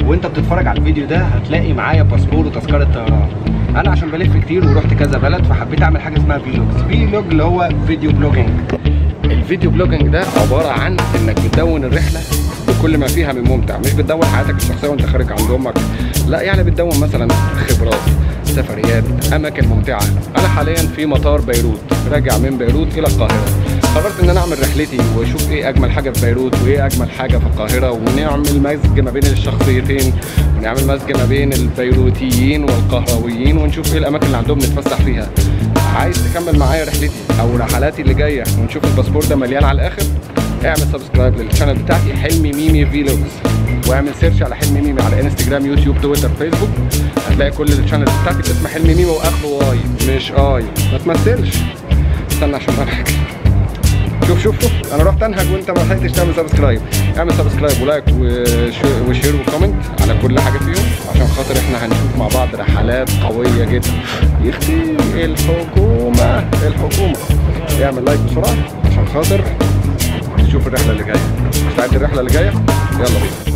وانت بتتفرج على الفيديو ده هتلاقي معايا باسبور وتذكره طيران انا عشان بلف كتير ورحت كذا بلد فحبيت اعمل حاجه اسمها فيلوجز فيلوج اللي هو فيديو بلوجينج الفيديو بلوجينج ده عباره عن انك بتدون الرحله بكل ما فيها من ممتع مش بتدون حياتك الشخصيه وانت خارج عند امك لا يعني بتدون مثلا خبرات سفريات اماكن ممتعه انا حاليا في مطار بيروت راجع من بيروت الى القاهره قررت ان انا اعمل رحلتي واشوف ايه اجمل حاجه في بيروت وايه اجمل حاجه في القاهره ونعمل مزج ما بين الشخصيتين ونعمل مزج ما بين البيروتيين والقهرويين ونشوف ايه الاماكن اللي عندهم نتفسح فيها عايز تكمل معايا رحلتي او رحلاتي اللي جايه ونشوف الباسبور ده مليان على الاخر اعمل سبسكرايب للشانل بتاعتي حلمي ميمي فيلوجز واعمل سيرش على حلمي ميمي على انستجرام يوتيوب تويتر فيسبوك هتلاقي كل الشانل بتاعتي باسم حلمي ميمي واخره واي مش اي ما تمثلش استنى عشان بضحك شوف شوف شوف انا رحت انهج وانت ما لحقتش تعمل سبسكرايب اعمل سبسكرايب ولايك وش- وشير وكومنت على كل حاجه فيهم عشان خاطر احنا هنشوف مع بعض رحلات قويه جدا يختي الحكومه الحكومه اعمل لايك بسرعه عشان خاطر تشوف الرحله اللي جايه مستعد الرحله اللي جايه يلا بينا